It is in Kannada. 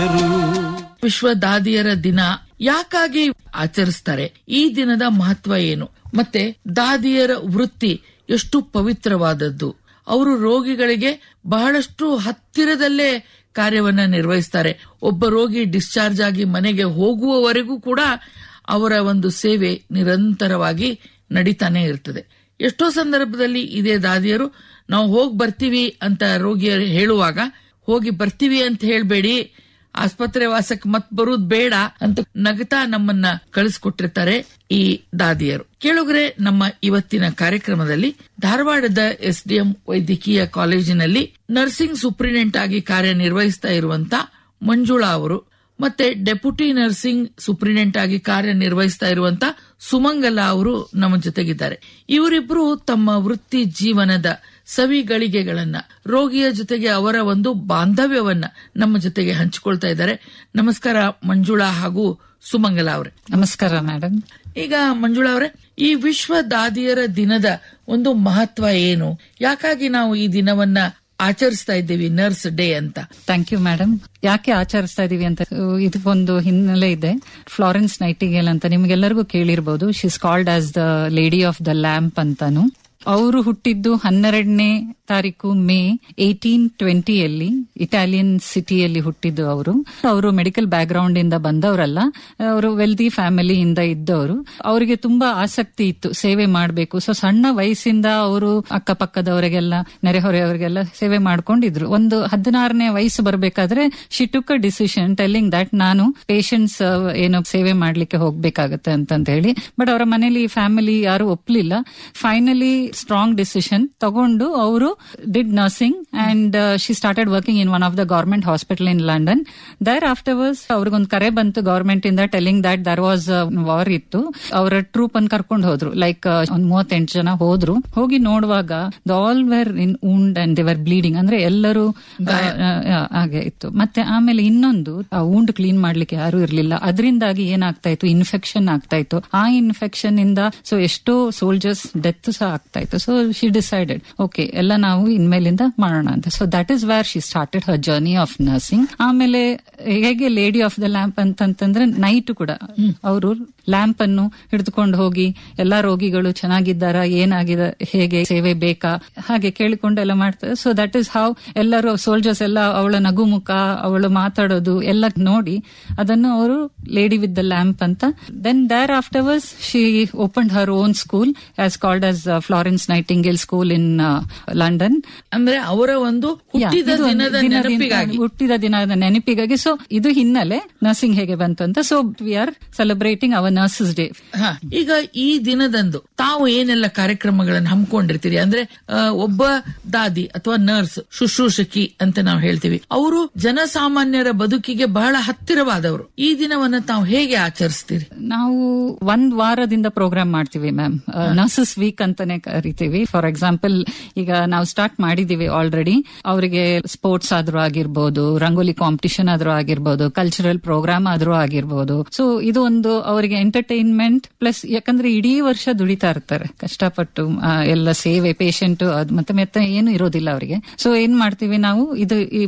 ವಿಶ್ವ ದಾದಿಯರ ದಿನ ಯಾಕಾಗಿ ಆಚರಿಸ್ತಾರೆ ಈ ದಿನದ ಮಹತ್ವ ಏನು ಮತ್ತೆ ದಾದಿಯರ ವೃತ್ತಿ ಎಷ್ಟು ಪವಿತ್ರವಾದದ್ದು ಅವರು ರೋಗಿಗಳಿಗೆ ಬಹಳಷ್ಟು ಹತ್ತಿರದಲ್ಲೇ ಕಾರ್ಯವನ್ನ ನಿರ್ವಹಿಸ್ತಾರೆ ಒಬ್ಬ ರೋಗಿ ಡಿಸ್ಚಾರ್ಜ್ ಆಗಿ ಮನೆಗೆ ಹೋಗುವವರೆಗೂ ಕೂಡ ಅವರ ಒಂದು ಸೇವೆ ನಿರಂತರವಾಗಿ ನಡೀತಾನೆ ಇರ್ತದೆ ಎಷ್ಟೋ ಸಂದರ್ಭದಲ್ಲಿ ಇದೇ ದಾದಿಯರು ನಾವು ಹೋಗಿ ಬರ್ತೀವಿ ಅಂತ ರೋಗಿಯರು ಹೇಳುವಾಗ ಹೋಗಿ ಬರ್ತೀವಿ ಅಂತ ಹೇಳ್ಬೇಡಿ ಆಸ್ಪತ್ರೆ ವಾಸಕ್ಕೆ ಮತ್ ಬರುವುದು ಬೇಡ ಅಂತ ನಗತಾ ನಮ್ಮನ್ನ ಕಳಿಸ್ಕೊಟ್ಟಿರ್ತಾರೆ ಈ ದಾದಿಯರು ಕೇಳುಗರೆ ನಮ್ಮ ಇವತ್ತಿನ ಕಾರ್ಯಕ್ರಮದಲ್ಲಿ ಧಾರವಾಡದ ಎಸ್ಡಿಎಂ ವೈದ್ಯಕೀಯ ಕಾಲೇಜಿನಲ್ಲಿ ನರ್ಸಿಂಗ್ ಸೂಪ್ರಿಡೆಂಟ್ ಆಗಿ ಕಾರ್ಯನಿರ್ವಹಿಸ್ತಾ ಇರುವಂತ ಮಂಜುಳಾ ಅವರು ಮತ್ತೆ ಡೆಪ್ಯೂಟಿ ನರ್ಸಿಂಗ್ ಸೂಪ್ರಿಡೆಂಟ್ ಆಗಿ ಕಾರ್ಯನಿರ್ವಹಿಸ್ತಾ ಇರುವಂತ ಸುಮಂಗಲ ಅವರು ನಮ್ಮ ಜೊತೆಗಿದ್ದಾರೆ ಇವರಿಬ್ರು ತಮ್ಮ ವೃತ್ತಿ ಜೀವನದ ಸವಿಗಳಿಗೆಗಳನ್ನ ರೋಗಿಯ ಜೊತೆಗೆ ಅವರ ಒಂದು ಬಾಂಧವ್ಯವನ್ನ ನಮ್ಮ ಜೊತೆಗೆ ಹಂಚಿಕೊಳ್ತಾ ಇದ್ದಾರೆ ನಮಸ್ಕಾರ ಮಂಜುಳಾ ಹಾಗೂ ಸುಮಂಗಲ ಅವರೇ ನಮಸ್ಕಾರ ಮೇಡಮ್ ಈಗ ಮಂಜುಳಾ ಅವರೇ ಈ ವಿಶ್ವ ದಾದಿಯರ ದಿನದ ಒಂದು ಮಹತ್ವ ಏನು ಯಾಕಾಗಿ ನಾವು ಈ ದಿನವನ್ನ ಆಚರಿಸ್ತಾ ಇದ್ದೀವಿ ನರ್ಸ್ ಡೇ ಅಂತ ಥ್ಯಾಂಕ್ ಯು ಮೇಡಮ್ ಯಾಕೆ ಆಚರಿಸ್ತಾ ಇದೀವಿ ಅಂತ ಇದಕ್ಕೊಂದು ಹಿನ್ನೆಲೆ ಇದೆ ಫ್ಲಾರೆನ್ಸ್ ನೈಟಿಗೇಲ್ ಅಂತ ನಿಮ್ಗೆಲ್ಲರಿಗೂ ಕೇಳಿರ್ಬೋದು she's called as the lady of the lamp ಅಂತಾನು ಅವರು ಹುಟ್ಟಿದ್ದು ಹನ್ನೆರಡನೇ ತಾರೀಕು ಮೇ ಏಟೀನ್ ಟ್ವೆಂಟಿಯಲ್ಲಿ ಇಟಾಲಿಯನ್ ಸಿಟಿಯಲ್ಲಿ ಹುಟ್ಟಿದ್ದು ಅವರು ಅವರು ಮೆಡಿಕಲ್ ಬ್ಯಾಕ್ ಗ್ರೌಂಡ್ ಇಂದ ಬಂದವರಲ್ಲ ಅವರು ವೆಲ್ದಿ ಫ್ಯಾಮಿಲಿಯಿಂದ ಇದ್ದವರು ಅವರಿಗೆ ತುಂಬಾ ಆಸಕ್ತಿ ಇತ್ತು ಸೇವೆ ಮಾಡಬೇಕು ಸೊ ಸಣ್ಣ ವಯಸ್ಸಿಂದ ಅವರು ಅಕ್ಕಪಕ್ಕದವರಿಗೆಲ್ಲ ನೆರೆಹೊರೆಯವರಿಗೆಲ್ಲ ಸೇವೆ ಮಾಡ್ಕೊಂಡಿದ್ರು ಒಂದು ಹದಿನಾರನೇ ವಯಸ್ಸು ಬರಬೇಕಾದ್ರೆ she took a decision telling that ನಾನು ಪೇಷಂಟ್ಸ್ ಏನೋ ಸೇವೆ ಮಾಡ್ಲಿಕ್ಕೆ ಹೋಗ್ಬೇಕಾಗತ್ತೆ ಅಂತಂತ ಹೇಳಿ ಬಟ್ ಅವರ ಮನೇಲಿ ಫ್ಯಾಮಿಲಿ ಯಾರು ಒಪ್ಲಿಲ್ಲ ಫೈನಲಿ ಸ್ಟ್ರಾಂಗ್ ಡಿಸಿಷನ್ ತಗೊಂಡು ಅವರು did nursing and she started working in one of the government hospital in London there afterwards ಅವ್ರಿಗೊಂದು ಕರೆ ಬಂತು ಗವರ್ಮೆಂಟ್ ಇಂದ telling that there was war ಇತ್ತು ಅವರ ಟ್ರೂಪ್ ಅನ್ನು ಕರ್ಕೊಂಡು ಹೋದ್ರು ಲೈಕ್ ಒಂದ್ ಮೂವತ್ತೆಂಟು ಜನ ಹೋದ್ರು ಹೋಗಿ ನೋಡುವಾಗ the all were in wound and they were bleeding ಅಂದ್ರೆ ಎಲ್ಲರೂ ಆ, ಆ, ಹಾಗೆ ಇತ್ತು ಮತ್ತೆ ಆಮೇಲೆ ಇನ್ನೊಂದು ಆ ಊಂಡ್ ಕ್ಲೀನ್ ಮಾಡ್ಲಿಕ್ಕೆ ಯಾರು ಇರ್ಲಿಲ್ಲ ಅದರಿಂದಾಗಿ ಏನಾಗ್ತಾ ಇತ್ತು ಇನ್ಫೆಕ್ಷನ್ ಆಗ್ತಾ ಇತ್ತು ಆ ಇನ್ಫೆಕ್ಷನ್ ಇಂದ ಸೊ ಎಷ್ಟೋ ಸೋಲ್ಜರ್ಸ್ ಡೆತ್ ಸಹ ಆಗ್ತಾ ಇತ್ತು ಸೊ ಶಿ ಡಿಸೈಡೆಡ್ ಓಕೆ ಎಲ್ಲ ನಾವು ಇನ್ಮೇಲಿಂದ ಮಾಡೋಣ ಅಂತ so that is where she started her journey of nursing ಆಮೇಲೆ ಹೇಗೆ ಲೇಡಿ ಆಫ್ ದ ಲ್ಯಾಂಪ್ ಅಂತಂತಂದ್ರೆ ನೈಟ್ ಕೂಡ ಅವರು ಲ್ಯಾಂಪ್ ಅನ್ನು ಹಿಡಿದುಕೊಂಡು ಹೋಗಿ ಎಲ್ಲಾ ರೋಗಿಗಳು ಚೆನ್ನಾಗಿದ್ದಾರ ಏನಾಗಿದೆ ಹೇಗೆ ಸೇವೆ ಬೇಕಾ ಹಾಗೆ ಕೇಳಿಕೊಂಡು ಎಲ್ಲ ಮಾಡ್ತಾರೆ ಸೊ ದಟ್ ಇಸ್ ಹೌ ಎಲ್ಲರೂ ಸೋಲ್ಜರ್ಸ್ ಎಲ್ಲ ಅವಳ ನಗುಮುಖ ಅವಳು ಮಾತಾಡೋದು ಎಲ್ಲ ನೋಡಿ ಅದನ್ನು ಅವರು ಲೇಡಿ ವಿತ್ ದ ಲ್ಯಾಂಪ್ ಅಂತ then there afterwards she open her own school as called as Florence Nightingale school in London ಅಂದ್ರೆ ಅವರ ಒಂದು ಹುಟ್ಟಿದ ಇದು ಒಂದು ದಿನದ ದಿನದಿಂದ- ನೆನಪಿಗಾಗಿ ಹುಟ್ಟಿದ ದಿನದ ನೆನಪಿಗಾಗಿ ಸೊ ಇದು ಹಿನ್ನೆಲೆ ನರ್ಸಿಂಗ್ ಹೇಗೆ ಬಂತು ಅಂತ so we are celebrating our nurses day ಹ, ಈಗ ಈ ದಿನದಂದು ತಾವು ಏನೆಲ್ಲ ಕಾರ್ಯಕ್ರಮಗಳನ್ನು ಹಮ್ಮಿಕೊಂಡಿರ್ತೀರಿ ಅಂದ್ರೆ ಆ, ಒಬ್ಬ ದಾದಿ ಅಥವಾ ನರ್ಸ್ ಶುಶ್ರೂಷಕಿ ಅಂತ ನಾವು ಹೇಳ್ತೀವಿ ಅವರು ಜನಸಾಮಾನ್ಯರ ಬದುಕಿಗೆ ಬಹಳ ಹತ್ತಿರವಾದವರು ಈ ದಿನವನ್ನ ತಾವು ಹೇಗೆ ಆಚರಿಸ್ತೀರಿ ನಾವು ಒಂದ್ ವಾರದಿಂದ ಪ್ರೋಗ್ರಾಮ್ ಮಾಡ್ತೀವಿ ಮ್ಯಾಮ್ ನರ್ಸಸ್ ವೀಕ್ ಅಂತಾನೆ ಕರಿತೀವಿ ಫಾರ್ ಎಕ್ಸಾಂಪಲ್ ಈಗ ನಾವು ಸ್ಟಾರ್ಟ್ ಮಾಡಿದೀವಿ ಆಲ್ರೆಡಿ ಅವರಿಗೆ ಸ್ಪೋರ್ಟ್ಸ್ ಆದ್ರೂ ಆಗಿರ್ಬೋದು ರಂಗೋಲಿ ಕಾಂಪಿಟಿಷನ್ ಆದ್ರೂ ಆಗಿರ್ಬೋದು ಕಲ್ಚರಲ್ ಪ್ರೋಗ್ರಾಮ್ ಆದ್ರೂ ಆಗಿರ್ಬೋದು ಸೊ ಇದು ಒಂದು ಅವರಿಗೆ ಎಂಟರ್ಟೈನ್ಮೆಂಟ್ ಪ್ಲಸ್ ಯಾಕಂದ್ರೆ ಇಡೀ ವರ್ಷ ದುಡಿತಾ ಇರ್ತಾರೆ ಕಷ್ಟಪಟ್ಟು ಆ, ಎಲ್ಲ ಸೇವೆ ಪೇಷಂಟ್ ಮತ್ತೆ ಮತ್ತೆ ಏನು ಇರೋದಿಲ್ಲ ಅವರಿಗೆ ಸೊ ಏನ್ ಮಾಡ್ತೀವಿ ನಾವು ಇದು ಈ